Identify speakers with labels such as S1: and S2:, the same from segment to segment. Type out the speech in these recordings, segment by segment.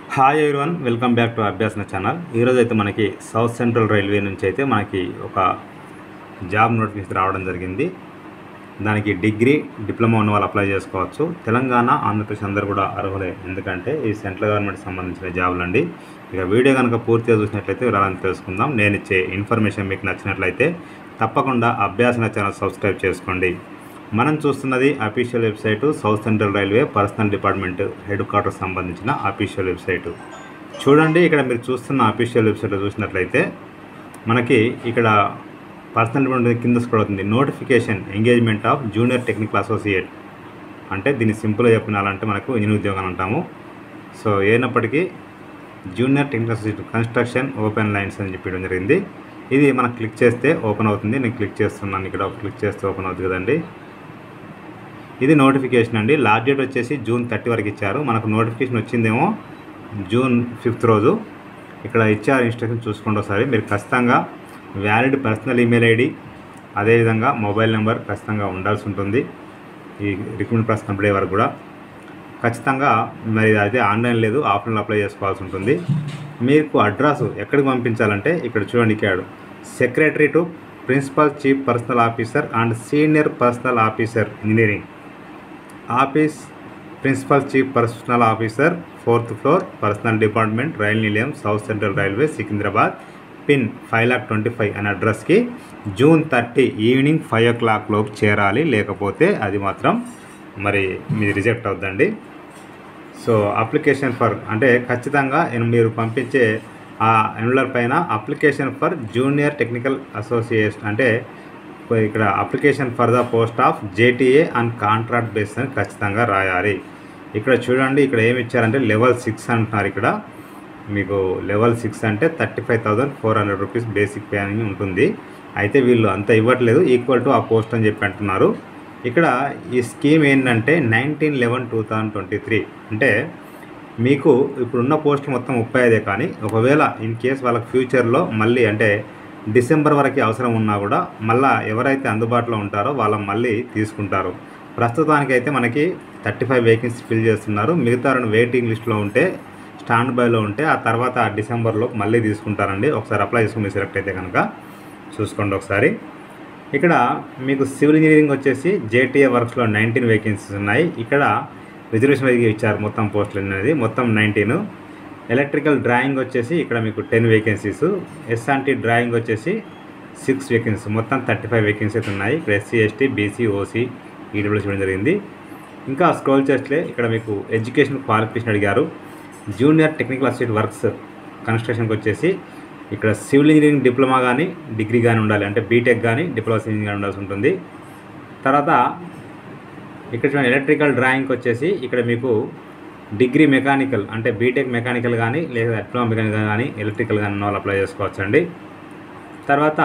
S1: hi everyone welcome back to Abhyasana channel ఈరోజు అయితే మనకి సౌత్ సెంట్రల్ రైల్వే నుంచి అయితే మనకి ఒక జాబ్ నోటిఫికేషన్ రావడం జరిగింది దానికి డిగ్రీ డిప్లొమా ఉన్న వాళ్ళు అప్లై చేసుకోవచ్చు తెలంగాణ ఆంధ్రప్రదేశ్ అందరూ కూడా అర్హులే ఎందుకంటే ఈ సెంట్రల్ గవర్నమెంట్ సంబంధించిన జాబులు అండి ఇక వీడియో కనుక పూర్తిగా చూసినట్లయితే వివరాలను తెలుసుకుందాం నేను ఇచ్చే ఇన్ఫర్మేషన్ మీకు నచ్చినట్లయితే తప్పకుండా అభ్యాసన ఛానల్ సబ్స్క్రైబ్ చేసుకోండి మనం చూస్తున్నది official website south central railway personnel department headquarter సంబంధించిన అఫీషియల్ వెబ్సైట్ చూడండి ఇక్కడ మీరు చూస్తున్న అఫీషియల్ వెబ్సైట్ చూసినట్లయితే మనకి ఇక్కడ పర్సనల్ డిపార్ట్మెంట్ కింద స్క్రోల్ అవుతుంది notification engagement of junior technical associate అంటే దీన్ని సింపుల్గా చెప్పినాలంటే మనకు ఇంజనీర్ ఉద్యోగాలు అంటాము సో అయినప్పటికీ junior technical associate construction open lines అని చెప్పడం జరిగింది ఇది మనం క్లిక్ చేస్తే ఓపెన్ అవుతుంది నేను క్లిక్ చేస్తున్నాను ఇక్కడ క్లిక్ చేస్తే ఓపెన్ అవుతుంది కదండి ఇది నోటిఫికేషన్ అండి లాస్ట్ డేట్ వచ్చేసి జూన్ థర్టీ వరకు ఇచ్చారు మనకు నోటిఫికేషన్ వచ్చిందేమో జూన్ ఫిఫ్త్ రోజు ఇక్కడ ఇచ్చారు ఇన్స్ట్రక్షన్ చూసుకోండి ఒకసారి మీరు ఖచ్చితంగా వ్యాలిడ్ పర్సనల్ ఈమెయిల్ ఐడి అదేవిధంగా మొబైల్ నెంబర్ ఖచ్చితంగా ఉండాల్సి ఉంటుంది ఈ రిక్రూట్మెంట్ ప్రాసెస్ కంప్లీట్ అయ్యే వరకు కూడా ఖచ్చితంగా మరి అయితే ఆన్లైన్ లేదు ఆఫ్లైన్లో అప్లై చేసుకోవాల్సి ఉంటుంది మీకు అడ్రస్ ఎక్కడికి పంపించాలంటే ఇక్కడ చూడండి ఇక్కడ secretary to principal chief personnel officer and senior personnel officer engineering office principal chief personnel officer fourth floor personnel department Rail Nilayam south central railway Secunderabad pin five lakh twenty five అనే అడ్రస్కి June thirty evening five o'clock లోపు చేరాలి లేకపోతే అది మాత్రం మరి మీది reject అవుద్దండి సో అప్లికేషన్ ఫర్ అంటే ఖచ్చితంగా మీరు పంపించే ఆ ఎన్వలర్ పైన application for junior technical association అంటే ఇక్కడ application for the post of JTA and contract base అని ఖచ్చితంగా రాయాలి ఇక్కడ చూడండి ఇక్కడ ఏమి ఇచ్చారంటే లెవెల్ సిక్స్ అంటున్నారు ఇక్కడ మీకు లెవెల్ సిక్స్ అంటే thirty five thousand four hundred rupees basic pay అని ఉంటుంది అయితే వీళ్ళు అంత ఇవ్వట్లేదు ఈక్వల్ టు ఆ పోస్ట్ అని చెప్పి అంటున్నారు ఇక్కడ ఈ స్కీమ్ ఏంటంటే nineteen eleven two thousand twenty three అంటే మీకు ఇప్పుడున్న పోస్ట్ మొత్తం ముప్పై ఐదే కానీ ఒకవేళ ఇన్ కేస్ వాళ్ళకి ఫ్యూచర్లో మళ్ళీ అంటే డిసెంబర్ వరకు అవసరం ఉన్నా కూడా మళ్ళీ ఎవరైతే అందుబాటులో ఉంటారో వాళ్ళ మళ్ళీ తీసుకుంటారు ప్రస్తుతానికైతే మనకి థర్టీ ఫైవ్ వేకెన్సీ ఫిల్ చేస్తున్నారు మిగతా రెండు వెయిటింగ్ లిస్ట్లో ఉంటే స్టాండ్ బైలో ఉంటే ఆ తర్వాత డిసెంబర్లో మళ్ళీ తీసుకుంటారండి ఒకసారి అప్లై చేసుకుని సెలెక్ట్ అయితే కనుక చూసుకోండి ఒకసారి ఇక్కడ మీకు సివిల్ ఇంజనీరింగ్ వచ్చేసి జేటీఏ వర్క్స్లో నైన్టీన్ వేకెన్సీస్ ఉన్నాయి ఇక్కడ రిజర్వేషన్ వైజ్గా ఇచ్చారు మొత్తం పోస్టులు అనేది మొత్తం నైన్టీన్ ఎలక్ట్రికల్ డ్రాయింగ్ వచ్చేసి ఇక్కడ మీకు టెన్ వేకెన్సీస్ ఎస్ఆంటీ డ్రాయింగ్ వచ్చేసి సిక్స్ వేకెన్సీస్ మొత్తం థర్టీ ఫైవ్ వేకెన్సీస్ ఉన్నాయి ఇక్కడ SC ST BC OC EWS ఇవ్వడం జరిగింది ఇంకా స్క్రోల్ చేస్తే ఇక్కడ మీకు ఎడ్యుకేషన్ క్వాలిఫికేషన్ అడిగారు జూనియర్ టెక్నికల్ అసిస్టెంట్ వర్క్స్ కన్స్ట్రక్షన్కి వచ్చేసి ఇక్కడ సివిల్ ఇంజనీరింగ్ డిప్లొమా కానీ డిగ్రీ కానీ ఉండాలి అంటే బీటెక్ కానీ డిప్లొమా ఇంజనీరింగ్ కానీ ఉండాల్సి ఉంటుంది తర్వాత ఇక్కడ చూడండి ఎలక్ట్రికల్ డ్రాయింగ్కి వచ్చేసి ఇక్కడ మీకు డిగ్రీ మెకానికల్ అంటే బీటెక్ మెకానికల్ కానీ లేదా డిప్లొమా మెకానికల్ కానీ ఎలక్ట్రికల్ కానీ ఉన్న వాళ్ళు అప్లై చేసుకోవచ్చు అండి తర్వాత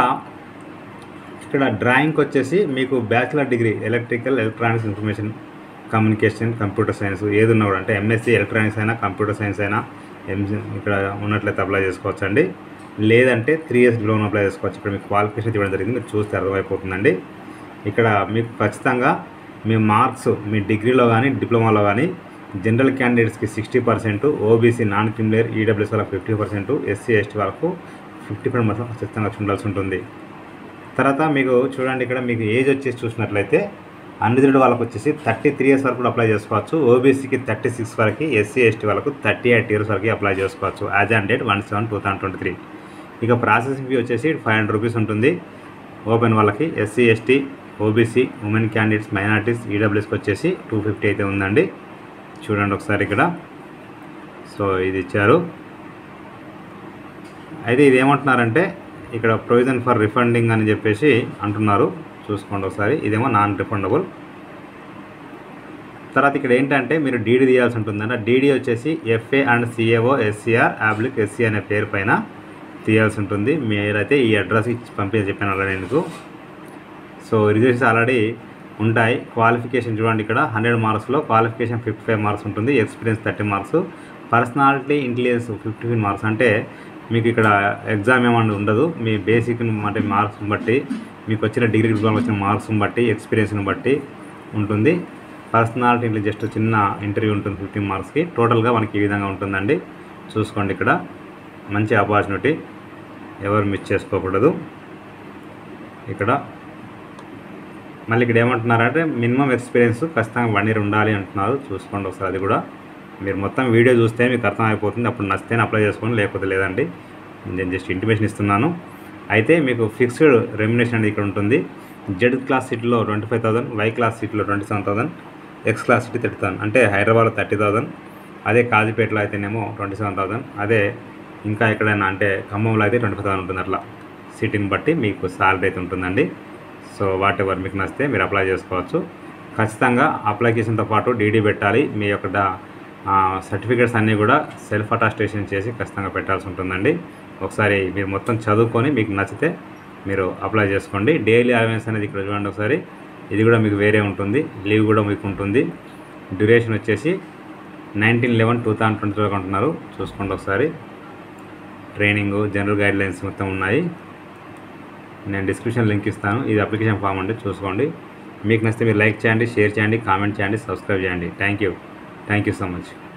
S1: ఇక్కడ డ్రాయింగ్కి వచ్చేసి మీకు bachelor degree electrical electronics information communication computer science ఏది ఉన్నా కూడా అంటే ఎంఎస్సీ ఎలక్ట్రానిక్స్ అయినా కంప్యూటర్ సైన్స్ అయినా ఎంజీ ఇక్కడ ఉన్నట్లయితే అప్లై చేసుకోవచ్చు అండి లేదంటే త్రీ ఇయర్స్ లోన్ అప్లై చేసుకోవచ్చు ఇక్కడ మీకు క్వాలిఫికేషన్ ఇవ్వడం జరిగింది మీరు చూస్తే అర్థమైపోతుందండి ఇక్కడ మీకు ఖచ్చితంగా మీ మార్క్స్ మీ డిగ్రీలో కానీ డిప్లొమాలో కానీ జనరల్ క్యాండిడేట్స్కి sixty percent OBC non creamy layer EWS వాళ్ళకి ఫిఫ్టీ పర్సెంట్ ఎస్సీ ఎస్టీ వాళ్ళకు ఫిఫ్టీ పర్సెంట్ ఖచ్చితంగా ఉండాల్సి ఉంటుంది తర్వాత మీకు చూడండి ఇక్కడ మీకు ఏజ్ వచ్చేసి చూసినట్లయితే అన్రిజర్వ్డ్ వాళ్ళకి వచ్చేసి థర్టీ త్రీ ఇయర్స్ వరకు కూడా అప్లై చేసుకోవచ్చు ఓబీసీకి థర్టీ సిక్స్ వరకు ఎస్సీ ఎస్టీ వాళ్ళకు థర్టీ ఎయిట్ ఇయర్స్ వరకు అప్లై చేసుకోవచ్చు as on date one seven two thousand twenty three ఇక ప్రాసెసింగ్ ఫీ వచ్చేసి ఫైవ్ హండ్రెడ్ రూపీస్ ఉంటుంది ఓపెన్ వాళ్ళకి SC ST OBC women candidates minorities ఈడబ్ల్యూఎస్కి వచ్చేసి టూ ఫిఫ్టీ అయితే ఉందండి చూడండి ఒకసారి ఇక్కడ సో ఇది ఇచ్చారు అయితే ఇది ఏమంటున్నారంటే ఇక్కడ ప్రొవిజన్ ఫర్ రిఫండింగ్ అని చెప్పేసి అంటున్నారు చూసుకోండి ఒకసారి ఇదేమో నాన్ రిఫండబుల్ తర్వాత ఇక్కడ ఏంటంటే మీరు డీడీ తీయాల్సి ఉంటుందంటే డీడీ వచ్చేసి ఎఫ్ఏ అండ్ సిఏఓ ఎస్సీఆర్ యాబ్లిక్ ఎస్సీ అనే పేరు పైన తీయాల్సి ఉంటుంది మీరైతే ఈ అడ్రస్కి పంపించి చెప్పాను ఆల్రెడీ ఎందుకు సో రిజల్ట్స్ ఆల్రెడీ ఉంటాయి క్వాలిఫికేషన్ చూడండి ఇక్కడ హండ్రెడ్ మార్క్స్లో క్వాలిఫికేషన్ ఫిఫ్టీ ఫైవ్ మార్క్స్ ఉంటుంది experience thirty marks personality intelligence fifty five marks అంటే మీకు ఇక్కడ ఎగ్జామ్ ఏమన్నా ఉండదు మీ బేసిక్ అంటే మార్క్స్ని బట్టి మీకు వచ్చిన డిగ్రీ డిప్లొమా వచ్చిన మార్క్స్ని బట్టి ఎక్స్పీరియన్స్ని బట్టి ఉంటుంది పర్సనాలిటీ జస్ట్ చిన్న ఇంటర్వ్యూ ఉంటుంది ఫిఫ్టీన్ మార్క్స్కి టోటల్గా మనకి ఈ విధంగా ఉంటుందండి చూసుకోండి ఇక్కడ మంచి ఆపర్చునిటీ ఎవరు మిస్ చేసుకోకూడదు ఇక్కడ మళ్ళీ ఇక్కడ ఏమంటున్నారంటే మినిమం ఎక్స్పీరియన్స్ ఖచ్చితంగా వన్ ఇయర్ ఉండాలి అంటున్నారు చూసుకోండి ఒకసారి అది కూడా మీరు మొత్తం వీడియో చూస్తే మీకు అర్థమైపోతుంది అప్పుడు నచ్చితేనే అప్లై చేసుకోండి లేకపోతే లేదండి నేను జస్ట్ ఇంటిమేషన్ ఇస్తున్నాను అయితే మీకు ఫిక్స్డ్ రెమ్యునేషన్ అనేది ఇక్కడ ఉంటుంది జెడ్ క్లాస్ సీట్లో twenty five thousand Y class సీట్లో twenty seven thousand X class city thirty thousand అంటే హైదరాబాద్లో థర్టీ థౌసండ్ అదే కాజీపేటలో అయితేనేమో ట్వంటీ సెవెన్ థౌసండ్ అదే ఇంకా ఎక్కడైనా అంటే ఖమ్మంలో అయితే ట్వంటీ ఫైవ్ థౌసండ్ ఉంటుంది అట్లా సీట్ని బట్టి మీకు సాలరీ అయితే ఉంటుందండి సో వాట్ ఎవర్ మీకు నచ్చితే మీరు అప్లై చేసుకోవచ్చు ఖచ్చితంగా అప్లికేషన్తో పాటు డీడీ పెట్టాలి మీ యొక్క సర్టిఫికేట్స్ అన్నీ కూడా సెల్ఫ్ అటాస్టేషన్ చేసి ఖచ్చితంగా పెట్టాల్సి ఉంటుందండి ఒకసారి మీరు మొత్తం చదువుకొని మీకు నచ్చితే మీరు అప్లై చేసుకోండి డైలీ అలవెన్స్ అనేది ఇక్కడ చూడండి ఒకసారి ఇది కూడా మీకు వేరే ఉంటుంది లీవ్ కూడా మీకు ఉంటుంది డ్యూరేషన్ వచ్చేసి nineteen eleven two thousand twenty వరకు అంటున్నారు చూసుకోండి ఒకసారి ట్రైనింగ్ జనరల్ గైడ్ లైన్స్ మొత్తం ఉన్నాయి నేను డిస్క్రిప్షన్ లింక్ ఇస్తాను ఇది అప్లికేషన్ ఫామ్ అండి చూసుకోండి మీకు నచ్చితే మీరు లైక్ చేయండి షేర్ చేయండి కామెంట్ చేయండి సబ్స్క్రైబ్ చేయండి thank you thank you so much